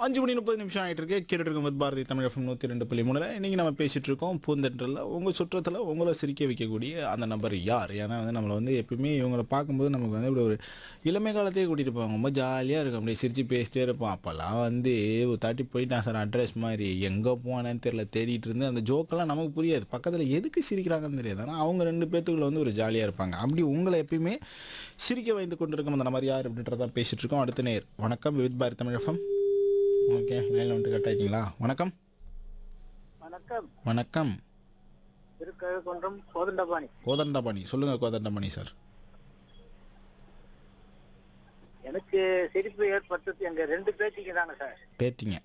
அஞ்சு மணி முப்பது நிமிஷம் ஆகிட்டு இருக்கு கேட்டுட்டு இருக்கும் வித் பாரதி தமிழ் எஃப்எம் நூற்றி ரெண்டு புள்ளி மூணுல இன்னைக்கு நம்ம பேசிட்டு இருக்கோம் பூந்தென்றல உங்கள் சுற்றத்தில் உங்களை சிரிக்க வைக்கக்கூடிய அந்த நபர் யார் ஏன்னா வந்து நம்மளை வந்து எப்பயுமே இவங்களை பார்க்கும்போது நமக்கு வந்து இப்படி ஒரு இளமை காலத்தையே கூட்டிகிட்டு போவாங்க ரொம்ப ஜாலியாக இருக்கும் அப்படியே சிரித்து பேசிட்டே இருப்போம் அப்போல்லாம் வந்து ஒரு தாட்டி போயிட்டான் சார் அட்ரஸ் மாதிரி எங்கே போனேன்னு தெரியல தேடிட்டு இருந்து அந்த ஜோக்கெல்லாம் நமக்கு புரியாது பக்கத்தில் எதுக்கு சிரிக்கிறாங்கன்னு தெரியாது ஆனால் அவங்க ரெண்டு பேத்துக்குள்ள வந்து ஒரு ஜாலியாக இருப்பாங்க அப்படி உங்களை எப்பயுமே சிரிக்க வைத்து கொண்டிருக்கும் அந்த நபர் யார் அப்படின்றதான் பேசிட்டு இருக்கோம் அடுத்த நேர் வணக்கம் with Bharathi Tamil FM okay லைனில் வந்துட்டு கட் ஆகிட்டீங்களா வணக்கம் வணக்கம் வணக்கம் திருக்கழுக்குன்றம் கோதண்டபாணி கோதண்டபாணி சொல்லுங்கள் கோதண்டபாணி சார் எனக்கு சிரிப்பு ஏற்பட்டது எங்க ரெண்டு பேச்சுக்கு தாங்க சார் பேத்திங்க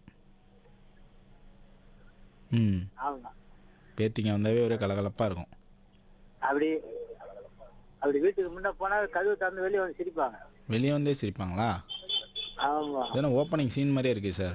ம் ஆமா பேத்திங்க வந்தாவே ஒரே கலகலப்பாக இருக்கும் அப்படி அப்படி வீட்டுக்கு முன்ன போனா கதவு திறந்து வெளியே வந்து சிரிப்பாங்க வெளியே வந்தே சிரிப்பாங்களா ஆமா இதெல்லாம் ஓப்பனிங் சீன் மாதிரியே இருக்குது சார்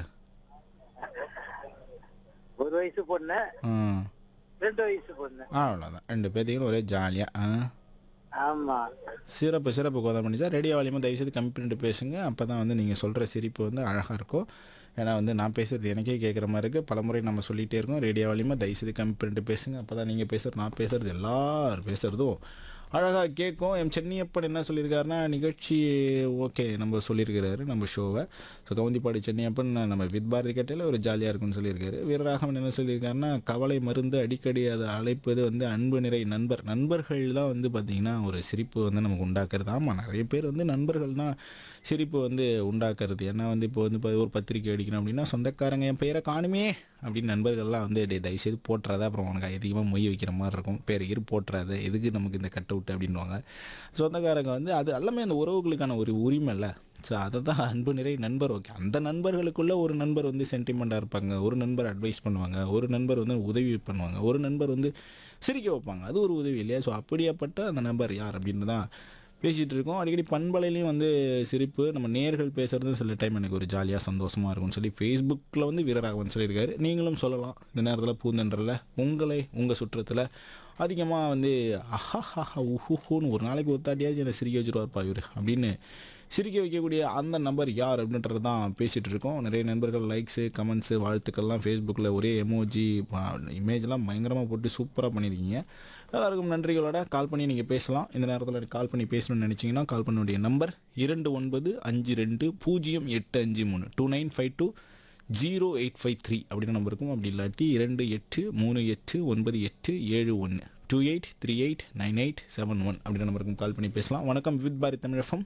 ஒரு வயசு பொண்ணு ம் ரெண்டு வயசு பொண்ணு அவ்வளோதான் ரெண்டு பேத்திங்களும் ஒரே ஜாலியாக ஆ ஆமா சிறப்பு சிறப்பு கோதமணி சார் ரேடியோ வாலியமாக தயவுசெய்து கம்மி பண்ணிட்டு பேசுங்க அப்போ தான் வந்து நீங்கள் சொல்கிற சிரிப்பு வந்து அழகாக இருக்கும் ஏன்னா வந்து நான் பேசுகிறது எனக்கே கேட்குற மாதிரி இருக்குது பலமுறை நம்ம சொல்லிகிட்டே இருக்கோம் ரேடியோ வாலியமாக தயவுசெய்து கம்மி பண்ணிட்டு பேசுங்க அப்போ தான் நீங்கள் பேசுகிறது நான் பேசுகிறது எல்லாரும் பேசுகிறதும் அழகாக கேட்கும் எம் சென்னியப்பன் என்ன சொல்லியிருக்காருன்னா நிகழ்ச்சி ஓகே நம்ம சொல்லியிருக்கிறாரு நம்ம ஷோவை ஸோ கவுந்திப்பாடி சென்னியப்பன் நம்ம வித் பாரதி கேட்டையில் ஒரு ஜாலியாக இருக்கும்னு சொல்லியிருக்காரு வீரராகவன் என்ன சொல்லியிருக்காருன்னா கவலை மருந்து அடிக்கடி அதை அழைப்பது வந்து அன்பு நிறை நண்பர் நண்பர்கள் தான் வந்து பார்த்திங்கன்னா ஒரு சிரிப்பு வந்து நமக்கு உண்டாக்குறது ஆமாம் நிறைய பேர் வந்து நண்பர்கள் தான் சிரிப்பு வந்து உண்டாக்குறது ஏன்னா வந்து இப்போ வந்து இப்போ ஒரு பத்திரிக்கை அடிக்கணும் அப்படின்னா சொந்தக்காரங்க என் பெயரை காணுமே அப்படின்னு நண்பர்கள்லாம் வந்து டே தயவுசெய்து போட்டுறாத அப்புறம் உனக்கு அதிகமாக மொய் வைக்கிற மாதிரி இருக்கும் பேர் இரு போட்டுறாத எதுக்கு நமக்கு இந்த கட் அவுட் அப்படின்வாங்க சொந்தக்காரங்க வந்து அது எல்லாமே அந்த உறவுகளுக்கான ஒரு உரிமை இல்லை ஸோ அதை தான் அன்பு நிறை நண்பர் ஓகே அந்த நண்பர்களுக்குள்ள ஒரு நண்பர் வந்து சென்டிமெண்ட்டாக இருப்பாங்க ஒரு நண்பர் அட்வைஸ் பண்ணுவாங்க ஒரு நண்பர் வந்து உதவி பண்ணுவாங்க ஒரு நண்பர் வந்து சிரிக்க வைப்பாங்க அது ஒரு உதவி இல்லையா ஸோ அப்படியாப்பட்ட அந்த நபர் யார் அப்படின்னு தான் பேசிகிட்டு இருக்கோம் அடிக்கடி பண்பலையிலையும் வந்து சிரிப்பு நம்ம நேர்கள் பேசுகிறது சில டைம் எனக்கு ஒரு ஜாலியாக சந்தோஷமாக இருக்கும்னு சொல்லி ஃபேஸ்புக்கில் வந்து வீரராகவன் சொல்லியிருக்காரு நீங்களும் சொல்லலாம் இந்த நேரத்தில் பூந்தென்றல உங்களை உங்கள் சுற்றத்தில் அதிகமாக வந்து அஹா உஹுன்னு ஒரு நாளைக்கு ஒத்தாட்டியாச்சும் என்னை சிரிக்க வச்சுருவார்ப்பா இவர் அப்படின்னு சிரிக்க வைக்கக்கூடிய அந்த நபர் யார் அப்படின்றது தான் பேசிகிட்டு இருக்கோம் நிறைய நண்பர்கள் லைக்ஸு கமெண்ட்ஸு வாழ்த்துக்கள்லாம் ஃபேஸ்புக்கில் ஒரே எமோஜி இமேஜ்லாம் பயங்கரமாக போட்டு சூப்பராக பண்ணியிருக்கீங்க எல்லாருக்கும் நன்றிகளோட கால் பண்ணி நீங்கள் பேசலாம் இந்த நேரத்தில் கால் பண்ணி பேசணும்னு நினச்சிங்கன்னா கால் பண்ண வேண்டிய நம்பர் இரண்டு ஒன்பது அஞ்சு ரெண்டு பூஜ்ஜியம் எட்டு அஞ்சு மூணு two nine five two zero eight five three அப்படின்னு நம்பர் இருக்கும் அப்படி இல்லாட்டி இரண்டு எட்டு மூணு எட்டு ஒன்பது எட்டு ஏழு ஒன்று two eight three eight nine eight seven one அப்படின்ற நம்பருக்கும் கால் பண்ணி பேசலாம் வணக்கம் வித் பாரதி தமிழகம்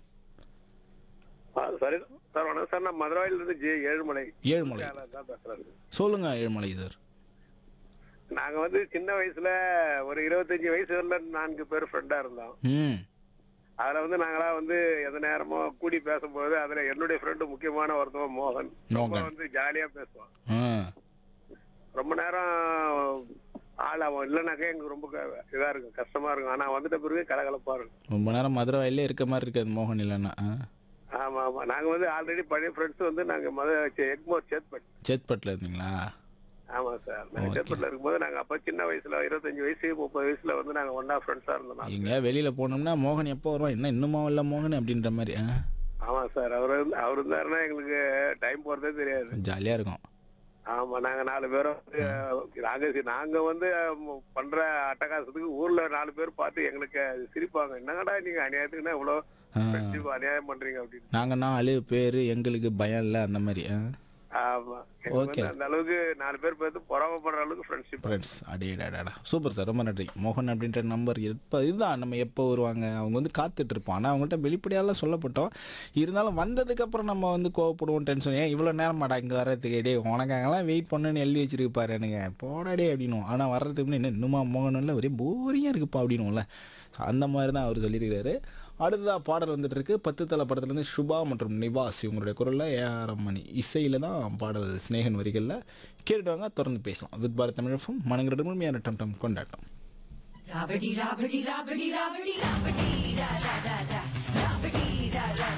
ஆ, சரி சார் வணக்கம் சார் நான் மதுரவாயில இருந்து ஜே ஏழுமலை ஏழுமலை தான் பேசுறேன் சொல்லுங்க ஏழுமலை சார் நாங்க வந்து சின்ன வயசுல ஒரு இருபத்தஞ்சு வயசு வரல நான்கு பேர் ஃப்ரெண்டா இருந்தோம் ம் அதுல வந்து நாங்களா வந்து எந்த நேரமும் கூடி பேசும்போது அதுல என்னுடைய ஃப்ரெண்டு முக்கியமான ஒருத்தவன் மோகன் ரொம்ப மோகன். வந்து ஜாலியா பேசுவான் ஆ ரொம்ப நேரம் ஆள் அவன் இல்லைனாக்கா எங்களுக்கு ரொம்ப க- இதா இருக்கும் கஷ்டமா இருக்கும் ஆனா வந்துட்ட பிறகு கலகலப்பா இருக்கும் ரொம்ப நேரம் மதுரை வயல்லே இருக்க மாதிரி இருக்காது மோகன் இல்லைன்னா ஆ ஆமா ஆமா நாங்க வந்து ஆல்ரெடி பழைய ஃப்ரெண்ட்ஸ் வந்து நாங்க மத எக்மோர் சேத்பட் சேத்பட்டில் இருந்தீங்களா ஆமா சார் நாங்க Okay. சேத்பட்ல இருக்கும்போது நாங்க அப்ப சின்ன வயசுல இருபத்தஞ்சு வயசு முப்பது வயசுல வந்து நாங்க ஒன்னா ஃப்ரெண்ட்ஸா இருந்தோம் நாங்க. எங்க வெளியில போனோம்னா மோகன் எப்போ வருவான் என்ன இன்னுமா இல்லை மோகன் அப்படின்ற மாதிரி ஆ ஆமா சார் அவர் வந்து- அவர் இருந்தாருன்னா எங்களுக்கு டைம் போறதே தெரியாது ஜாலியாக இருக்கும் ஆமா நாங்க நாலு பேரும் வந்து நாங்க சி- நாங்க வந்து அஹ், பண்ற அட்டகாசத்துக்கு ஊர்ல நாலு பேர் பார்த்து எங்களுக்கு சிரிப்பாங்க என்னங்கடா நீங்க அநியாயத்துக்குன்னா இவ்வளவு ஆ. friendship அநியாயம் பண்றீங்க அப்படின்னு நாங்கள் நாலு பேர் எங்களுக்கு பயம் இல்லை அந்த மாதிரி ஆ ஆமா எங்களுக்கு Okay. வந்து அந்த அளவுக்கு நாலு பேர் பார்த்து பொறாமப்படுற அளவுக்கு ஃப்ரெண்ட்ஷிப் ஃப்ரெண்ட்ஸ் அடேடாடா சூப்பர் சார் ரொம்ப நன்றி மோகன் அப்படின்ற நம்பர் எப்போ இதுதான் நம்ம எப்போ வருவாங்க அவங்க வந்து காத்துட்டு இருப்போம் ஆனால் அவங்கள்ட்ட வெளிப்படையாலாம் சொல்லப்பட்டோம் இருந்தாலும் வந்ததுக்கப்புறம் நம்ம வந்து கோவப்படுவோம் டென்ஷன் ஏன் இவ்வளோ நேரம் மாட்டா இங்கே வர்றதுக்கு டே உனக்காகலாம் வெயிட் பண்ணுன்னு எழுதி வச்சிருக்கு பாரு எனக்கு போடாடே அப்படின்னும் ஆனால் வர்றதுக்கு முன்னாடி என்ன இன்னுமா மோகன் இல்லை ஒரே போரிங்காக இருக்குப்பா அப்படின்னும்ல ஸோ அந்த மாதிரி தான் அவர் சொல்லியிருக்காரு அடுத்ததாக பாடல் வந்துட்டு இருக்கு பத்து தலை படத்துலேருந்து சுபா மற்றும் நிவாஸ் இவங்களுடைய குரலில் ஏஆரம் மணி இசையில் தான் பாடல் ஸ்நேகன் வரிகளில் கேட்டுட்டு வாங்க தொடர்ந்து பேசலாம் வித் பாரத் தமிழகம் மனங்கிற முழுமையான டம் டம் கொண்டாட்டம் Rabadi, rabadi, rabadi, rabadi, rabadi, da da da da. Rabadi, da da